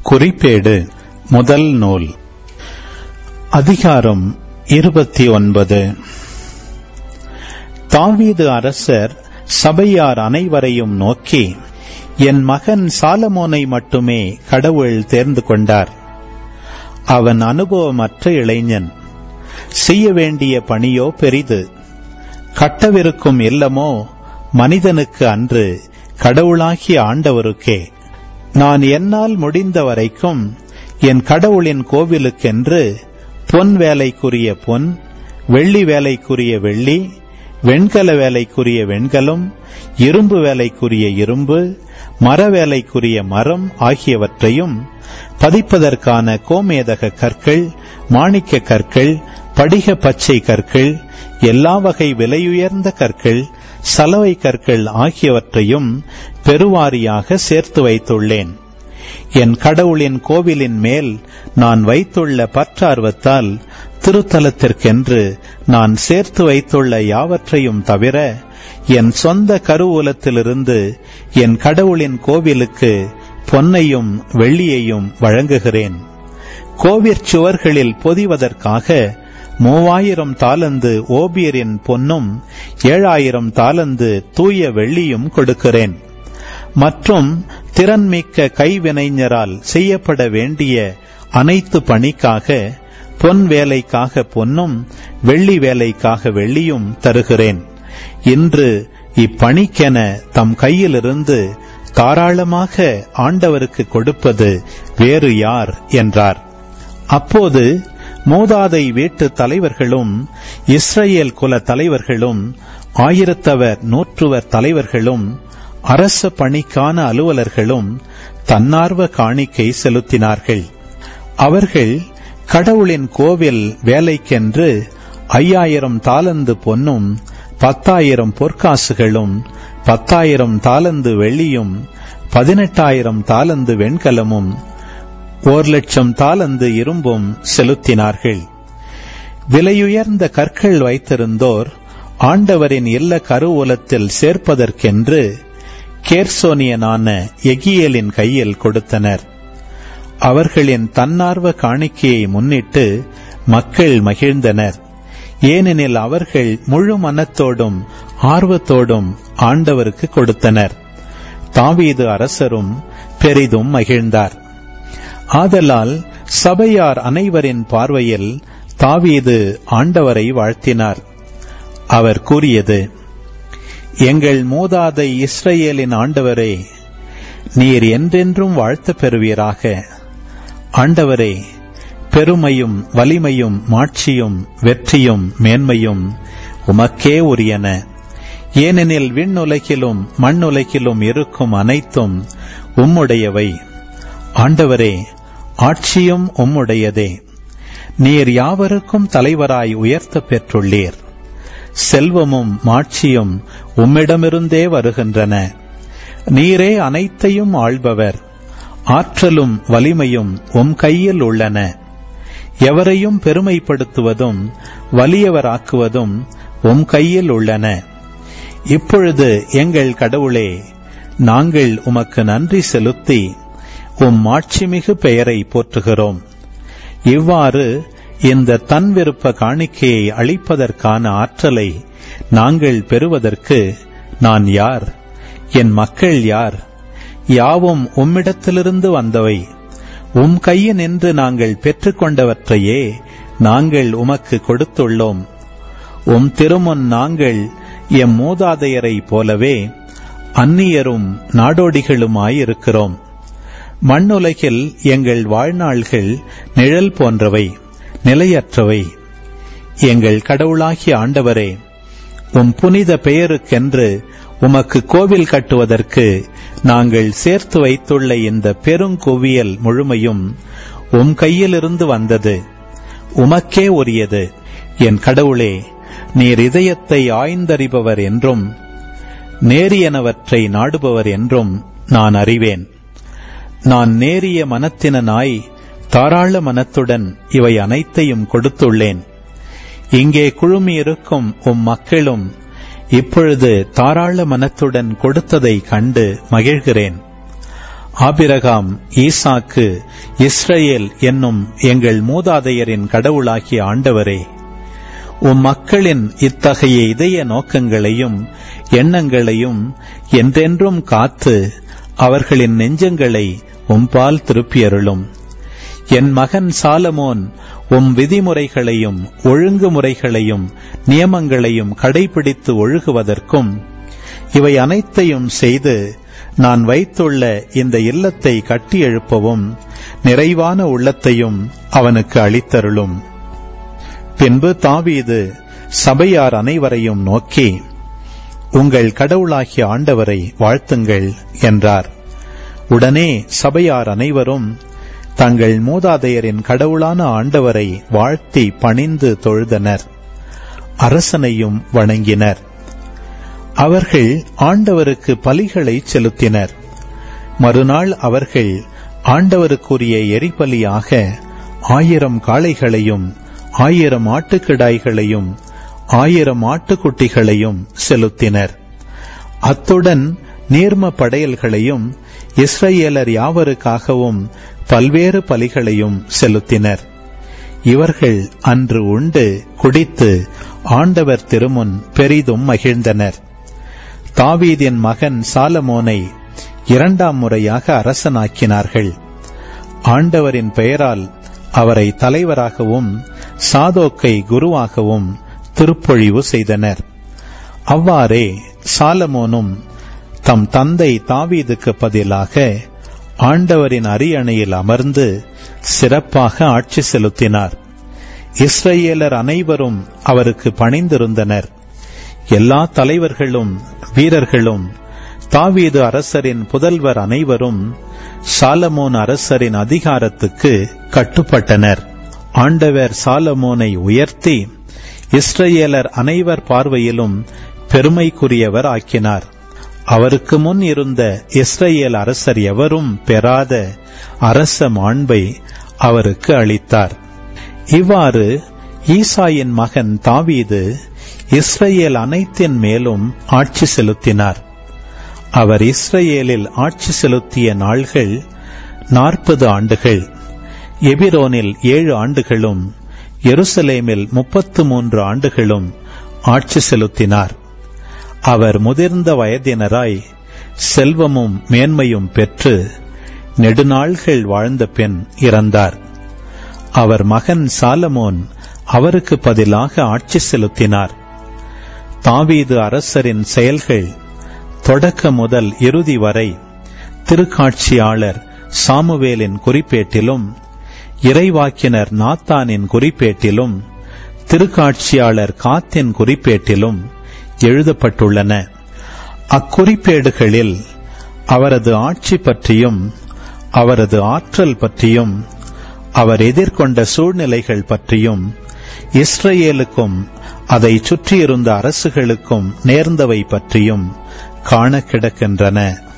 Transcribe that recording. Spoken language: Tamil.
குறிப்பேடு முதல் நூல் அதிகாரம் இருபத்தி ஒன்பது தாவீது அரசர் சபையார் அனைவரையும் நோக்கி என் மகன் சாலமோனை மட்டுமே கடவுள் தேர்ந்து கொண்டார் அவன் அனுபவமற்ற இளைஞன் செய்ய வேண்டிய பணியோ பெரிது கட்டவிருக்கும் இல்லமோ மனிதனுக்கு அன்று கடவுளாகிய ஆண்டவருக்கே நான் என்னால் முடிந்த வரைக்கும் என் கடவுளின் கோவிலுக்கென்று பொன் வேலைக்குரிய பொன் வெள்ளி வேலைக்குரிய வெள்ளி வெண்கல வேலைக்குரிய வெண்கலம் இரும்பு வேலைக்குரிய இரும்பு மர வேலைக்குரிய மரம் ஆகியவற்றையும் பதிப்பதற்கான கோமேதக கற்கள் மாணிக்க கற்கள் படிக பச்சை கற்கள் எல்லா வகை விலையுயர்ந்த கற்கள் சலவை கற்கள் ஆகியவற்றையும் பெருவாரியாக சேர்த்து வைத்துள்ளேன் என் கடவுளின் கோவிலின் மேல் நான் வைத்துள்ள பற்றார்வத்தால் திருத்தலத்திற்கென்று நான் சேர்த்து வைத்துள்ள யாவற்றையும் தவிர என் சொந்த கருவூலத்திலிருந்து என் கடவுளின் கோவிலுக்கு பொன்னையும் வெள்ளியையும் வழங்குகிறேன் கோவிற் சுவர்களில் பொதிவதற்காக மூவாயிரம் தாலந்து ஓபியரின் பொன்னும் ஏழாயிரம் தாலந்து தூய வெள்ளியும் கொடுக்கிறேன் மற்றும் திறன்மிக்க கைவினைஞரால் செய்யப்பட வேண்டிய அனைத்து பணிக்காக பொன் வேலைக்காக பொன்னும் வெள்ளி வேலைக்காக வெள்ளியும் தருகிறேன் இன்று இப்பணிக்கென தம் கையிலிருந்து தாராளமாக ஆண்டவருக்கு கொடுப்பது வேறு யார் என்றார் அப்போது மூதாதை வீட்டு தலைவர்களும் இஸ்ரேல் குல தலைவர்களும் ஆயிரத்தவர் நூற்றுவர் தலைவர்களும் அரச பணிக்கான அலுவலர்களும் தன்னார்வ காணிக்கை செலுத்தினார்கள் அவர்கள் கடவுளின் கோவில் வேலைக்கென்று ஐயாயிரம் தாலந்து பொன்னும் பத்தாயிரம் பொற்காசுகளும் பத்தாயிரம் தாலந்து வெள்ளியும் பதினெட்டாயிரம் தாலந்து வெண்கலமும் ஓர் லட்சம் தாலந்து இரும்பும் செலுத்தினார்கள் விலையுயர்ந்த கற்கள் வைத்திருந்தோர் ஆண்டவரின் இல்ல கருவூலத்தில் சேர்ப்பதற்கென்று கேர்சோனியனான எகியலின் கையில் கொடுத்தனர் அவர்களின் தன்னார்வ காணிக்கையை முன்னிட்டு மக்கள் மகிழ்ந்தனர் ஏனெனில் அவர்கள் முழு மனத்தோடும் ஆர்வத்தோடும் ஆண்டவருக்கு கொடுத்தனர் தாவீது அரசரும் பெரிதும் மகிழ்ந்தார் ஆதலால் சபையார் அனைவரின் பார்வையில் தாவீது ஆண்டவரை வாழ்த்தினார் அவர் கூறியது எங்கள் மூதாதை இஸ்ரேலின் ஆண்டவரே நீர் என்றென்றும் வாழ்த்த பெறுவீராக ஆண்டவரே பெருமையும் வலிமையும் மாட்சியும் வெற்றியும் மேன்மையும் உமக்கே உரியன ஏனெனில் விண்ணுலகிலும் மண்ணுலகிலும் இருக்கும் அனைத்தும் உம்முடையவை ஆண்டவரே ஆட்சியும் உம்முடையதே நீர் யாவருக்கும் தலைவராய் உயர்த்த பெற்றுள்ளீர் செல்வமும் மாட்சியும் உம்மிடமிருந்தே வருகின்றன நீரே அனைத்தையும் ஆள்பவர் ஆற்றலும் வலிமையும் உம் கையில் உள்ளன எவரையும் பெருமைப்படுத்துவதும் வலியவராக்குவதும் உம் கையில் உள்ளன இப்பொழுது எங்கள் கடவுளே நாங்கள் உமக்கு நன்றி செலுத்தி உம் மாட்சிமிகு பெயரை போற்றுகிறோம் இவ்வாறு இந்த தன் விருப்ப காணிக்கையை அளிப்பதற்கான ஆற்றலை நாங்கள் பெறுவதற்கு நான் யார் என் மக்கள் யார் யாவும் உம்மிடத்திலிருந்து வந்தவை உம் கையினின்று நாங்கள் பெற்றுக்கொண்டவற்றையே நாங்கள் உமக்கு கொடுத்துள்ளோம் உம் திருமுன் நாங்கள் எம் மூதாதையரை போலவே அந்நியரும் நாடோடிகளுமாயிருக்கிறோம் மண்ணுலகில் எங்கள் வாழ்நாள்கள் நிழல் போன்றவை நிலையற்றவை எங்கள் கடவுளாகிய ஆண்டவரே உம் புனித பெயருக்கென்று உமக்கு கோவில் கட்டுவதற்கு நாங்கள் சேர்த்து வைத்துள்ள இந்த பெருங்குவியல் முழுமையும் உம் கையிலிருந்து வந்தது உமக்கே உரியது என் கடவுளே நீர் இதயத்தை ஆய்ந்தறிபவர் என்றும் நேரியனவற்றை நாடுபவர் என்றும் நான் அறிவேன் நான் நேரிய மனத்தினனாய் தாராள மனத்துடன் இவை அனைத்தையும் கொடுத்துள்ளேன் இங்கே குழுமியிருக்கும் உம் மக்களும் இப்பொழுது தாராள மனத்துடன் கொடுத்ததை கண்டு மகிழ்கிறேன் ஆபிரகாம் ஈசாக்கு இஸ்ரேல் என்னும் எங்கள் மூதாதையரின் கடவுளாகிய ஆண்டவரே உம் மக்களின் இத்தகைய இதய நோக்கங்களையும் எண்ணங்களையும் என்றென்றும் காத்து அவர்களின் நெஞ்சங்களை உம்பால் திருப்பியருளும் என் மகன் சாலமோன் உம் விதிமுறைகளையும் ஒழுங்குமுறைகளையும் நியமங்களையும் கடைபிடித்து ஒழுகுவதற்கும் இவை அனைத்தையும் செய்து நான் வைத்துள்ள இந்த இல்லத்தை கட்டி எழுப்பவும் நிறைவான உள்ளத்தையும் அவனுக்கு அளித்தருளும் பின்பு தாவீது சபையார் அனைவரையும் நோக்கி உங்கள் கடவுளாகிய ஆண்டவரை வாழ்த்துங்கள் என்றார் உடனே சபையார் அனைவரும் தங்கள் மூதாதையரின் கடவுளான ஆண்டவரை வாழ்த்தி பணிந்து தொழுதனர் அரசனையும் வணங்கினர் அவர்கள் ஆண்டவருக்கு பலிகளை செலுத்தினர் மறுநாள் அவர்கள் ஆண்டவருக்குரிய எரிபலியாக ஆயிரம் காளைகளையும் ஆயிரம் ஆட்டுக்கிடாய்களையும் ஆயிரம் ஆட்டுக்குட்டிகளையும் செலுத்தினர் அத்துடன் நீர்ம படையல்களையும் இஸ்ரேலர் யாவருக்காகவும் பல்வேறு பலிகளையும் செலுத்தினர் இவர்கள் அன்று உண்டு குடித்து ஆண்டவர் திருமுன் பெரிதும் மகிழ்ந்தனர் தாவீதின் மகன் சாலமோனை இரண்டாம் முறையாக அரசனாக்கினார்கள் ஆண்டவரின் பெயரால் அவரை தலைவராகவும் சாதோக்கை குருவாகவும் திருப்பொழிவு செய்தனர் அவ்வாறே சாலமோனும் தம் தந்தை தாவீதுக்கு பதிலாக ஆண்டவரின் அரியணையில் அமர்ந்து சிறப்பாக ஆட்சி செலுத்தினார் இஸ்ரேலர் அனைவரும் அவருக்கு பணிந்திருந்தனர் எல்லா தலைவர்களும் வீரர்களும் தாவீது அரசரின் புதல்வர் அனைவரும் சாலமோன் அரசரின் அதிகாரத்துக்கு கட்டுப்பட்டனர் ஆண்டவர் சாலமோனை உயர்த்தி இஸ்ரேலர் அனைவர் பார்வையிலும் பெருமைக்குரியவர் ஆக்கினார் அவருக்கு முன் இருந்த இஸ்ரேல் அரசர் எவரும் பெறாத அரச மாண்பை அவருக்கு அளித்தார் இவ்வாறு ஈசாயின் மகன் தாவீது இஸ்ரேல் அனைத்தின் மேலும் ஆட்சி செலுத்தினார் அவர் இஸ்ரேலில் ஆட்சி செலுத்திய நாள்கள் நாற்பது ஆண்டுகள் எபிரோனில் ஏழு ஆண்டுகளும் எருசலேமில் முப்பத்து மூன்று ஆண்டுகளும் ஆட்சி செலுத்தினார் அவர் முதிர்ந்த வயதினராய் செல்வமும் மேன்மையும் பெற்று நெடுநாள்கள் வாழ்ந்த பின் இறந்தார் அவர் மகன் சாலமோன் அவருக்கு பதிலாக ஆட்சி செலுத்தினார் தாவீது அரசரின் செயல்கள் தொடக்க முதல் இறுதி வரை திருக்காட்சியாளர் சாமுவேலின் குறிப்பேட்டிலும் இறைவாக்கினர் நாத்தானின் குறிப்பேட்டிலும் திருக்காட்சியாளர் காத்தின் குறிப்பேட்டிலும் எழுதப்பட்டுள்ளன அக்குறிப்பேடுகளில் அவரது ஆட்சி பற்றியும் அவரது ஆற்றல் பற்றியும் அவர் எதிர்கொண்ட சூழ்நிலைகள் பற்றியும் இஸ்ரேலுக்கும் அதை சுற்றியிருந்த அரசுகளுக்கும் நேர்ந்தவை பற்றியும் காண கிடக்கின்றன